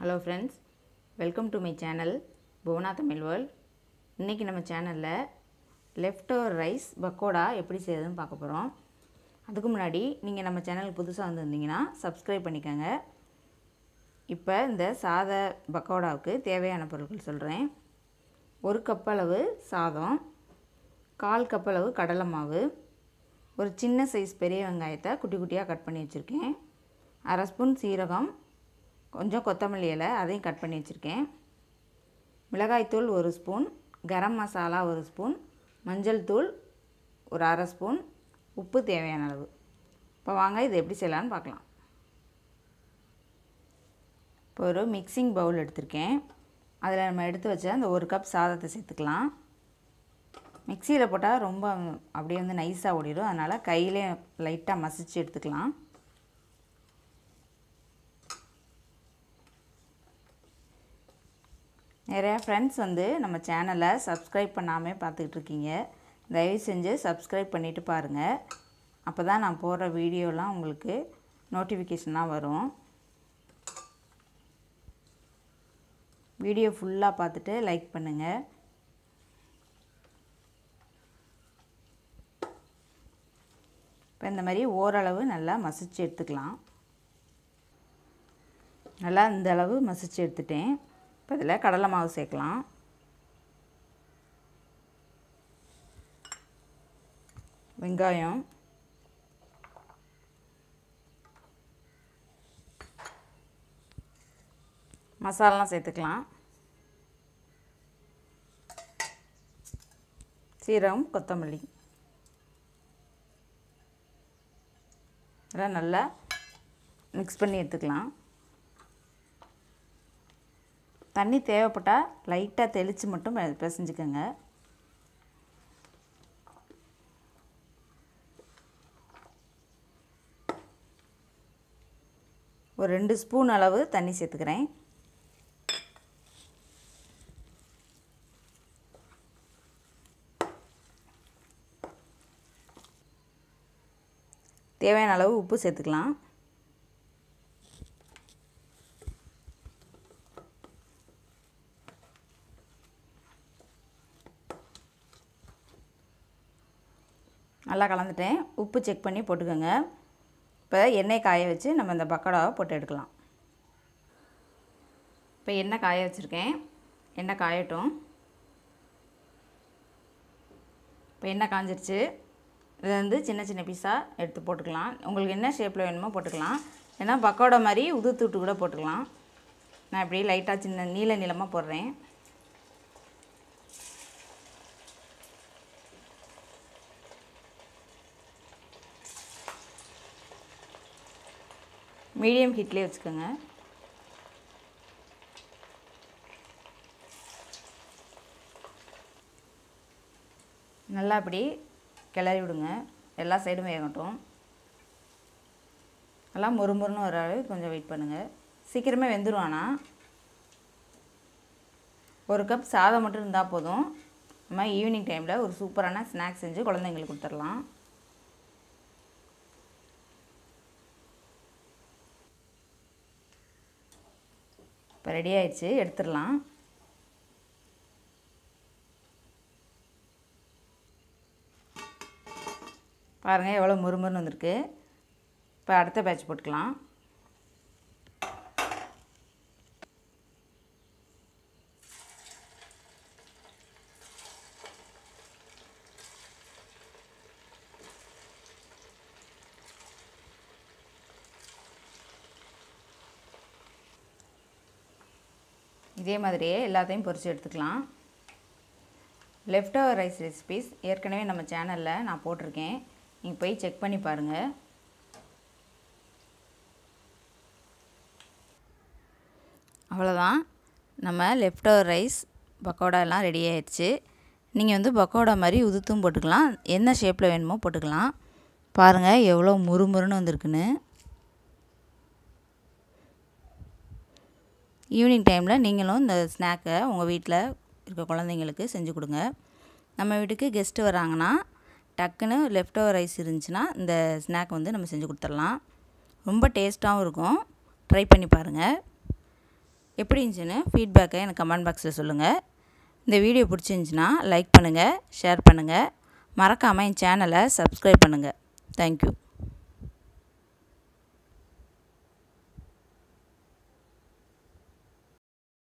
hello friends welcome to my channel Bhuvana Tamil world இன்றைக்கி நம்ம சேனலில் லெஃப்ட் ஓவர் ரைஸ் பக்கோடா எப்படி செய்யுதுன்னு பார்க்க போகிறோம் அதுக்கு முன்னாடி நீங்கள் நம்ம சேனலுக்கு புதுசாக வந்திருந்தீங்கன்னா சப்ஸ்கிரைப் பண்ணிக்கோங்க இப்போ இந்த சாத பக்கோடாவுக்கு தேவையான பொருட்கள் சொல்கிறேன் ஒரு கப் அளவு சாதம் கால் கப் அளவு கடலை மாவு ஒரு சின்ன சைஸ் பெரிய வெங்காயத்தை குட்டி குட்டியாக கட் பண்ணி வச்சுருக்கேன் அரை ஸ்பூன் சீரகம் கொஞ்சம் கொத்தமல்லி இலை அதையும் கட் பண்ணி வச்சுருக்கேன் மிளகாய்த்தூள் ஒரு ஸ்பூன் கரம் மசாலா ஒரு ஸ்பூன் மஞ்சள் தூள் ஒரு அரை ஸ்பூன் உப்பு தேவையான அளவு இப்போ வாங்க இதை எப்படி செய்யலான்னு பார்க்கலாம் இப்போ ஒரு மிக்சிங் பவுல் எடுத்திருக்கேன் அதில் நம்ம எடுத்து வச்ச அந்த ஒரு கப் சாதத்தை சேர்த்துக்கலாம் மிக்சியில் போட்டால் ரொம்ப அப்படியே வந்து நைஸாக ஓடிடும் அதனால் கையிலே லைட்டாக மசிச்சு எடுத்துக்கலாம் நிறையா ஃப்ரெண்ட்ஸ் வந்து நம்ம சேனலை சப்ஸ்கிரைப் பண்ணாமல் பார்த்துக்கிட்டு இருக்கீங்க தயவு செஞ்சு சப்ஸ்கிரைப் பண்ணிவிட்டு பாருங்கள் அப்போ தான் நான் போடுற வீடியோலாம் உங்களுக்கு நோட்டிஃபிகேஷனாக வரும் வீடியோ ஃபுல்லாக பார்த்துட்டு லைக் பண்ணுங்கள் இப்போ இந்த மாதிரி ஓரளவு நல்லா மசிச்சு எடுத்துக்கலாம் நல்லா இந்த அளவு மசிச்சு எடுத்துட்டேன் இப்போ இதில் கடலை மாவு சேர்க்கலாம் வெங்காயம் மசாலாலாம் சேர்த்துக்கலாம் சீரகம் கொத்தமல்லி இதெல்லாம் நல்லா மிக்ஸ் பண்ணி எடுத்துக்கலாம் தண்ணி தேவைப்பட்டால் லைட்டாக தெளித்து மட்டும் பிசைஞ்சுக்கோங்க ஒரு ரெண்டு ஸ்பூன் அளவு தண்ணி சேர்த்துக்கிறேன் தேவையான அளவு உப்பு சேர்த்துக்கலாம் நல்லா கலந்துட்டேன் உப்பு செக் பண்ணி போட்டுக்கோங்க இப்போ எண்ணெய் காய வச்சு நம்ம இந்த பக்கோடாவை போட்டு எடுக்கலாம் இப்போ எண்ணெய் காய வச்சுருக்கேன் எண்ணெய் காயட்டும் இப்போ எண்ணெய் காஞ்சிருச்சு இதை வந்து சின்ன சின்ன பீஸாக எடுத்து போட்டுக்கலாம் உங்களுக்கு என்ன ஷேப்பில் வேணுமோ போட்டுக்கலாம் ஏன்னா பக்கோடா மாதிரி உதுத்து விட்டு கூட போட்டுக்கலாம் நான் இப்படி லைட்டாக சின்ன நீள நீளமாக போடுறேன் மீடியம் ஹீட்லேயே வச்சுக்கோங்க நல்லா அப்படி கிளறி விடுங்க எல்லா சைடும் வேகட்டும் எல்லாம் முறுமுறுன்னு வர அளவு கொஞ்சம் வெயிட் பண்ணுங்கள் சீக்கிரமே வெந்துடும் ஆனால் ஒரு கப் சாதம் மட்டும் இருந்தால் போதும் நம்ம ஈவினிங் டைமில் ஒரு சூப்பரான ஸ்நாக்ஸ் செஞ்சு குழந்தைங்களுக்கு கொடுத்துடலாம் இப்போ ரெடி ஆயிடுச்சு எடுத்துடலாம் பாருங்கள் எவ்வளோ முறுமுறுன்னு வந்திருக்கு இப்போ அடுத்த பேட்ச் போட்டுக்கலாம் இதே மாதிரியே எல்லாத்தையும் பொரித்து எடுத்துக்கலாம் லெஃப்ட் ஓவர் ரைஸ் ரெசிபீஸ் ஏற்கனவே நம்ம சேனலில் நான் போட்டிருக்கேன் நீங்கள் போய் செக் பண்ணி பாருங்கள் அவ்வளோதான் நம்ம லெஃப்ட் ஓவர் ரைஸ் பக்கோடா எல்லாம் ரெடி ஆயிடுச்சு நீங்கள் வந்து பக்கோடா மாதிரி உதுத்தும் போட்டுக்கலாம் என்ன ஷேப்பில் வேணுமோ போட்டுக்கலாம் பாருங்கள் எவ்வளோ முறுமுறுன்னு வந்திருக்குன்னு ஈவினிங் டைமில் நீங்களும் இந்த ஸ்நாக்கை உங்கள் வீட்டில் இருக்க குழந்தைங்களுக்கு செஞ்சு கொடுங்க நம்ம வீட்டுக்கு கெஸ்ட்டு வராங்கன்னா டக்குன்னு லெஃப்ட் ஓவர் ரைஸ் இருந்துச்சுன்னா இந்த ஸ்நாக் வந்து நம்ம செஞ்சு கொடுத்துடலாம் ரொம்ப டேஸ்ட்டாகவும் இருக்கும் ட்ரை பண்ணி பாருங்கள் எப்படி இருந்துச்சுன்னு ஃபீட்பேக்கை எனக்கு கமெண்ட் பாக்ஸில் சொல்லுங்கள் இந்த வீடியோ பிடிச்சிருந்துச்சின்னா லைக் பண்ணுங்கள் ஷேர் பண்ணுங்கள் மறக்காமல் என் சேனலை சப்ஸ்கிரைப் பண்ணுங்கள் தேங்க்யூ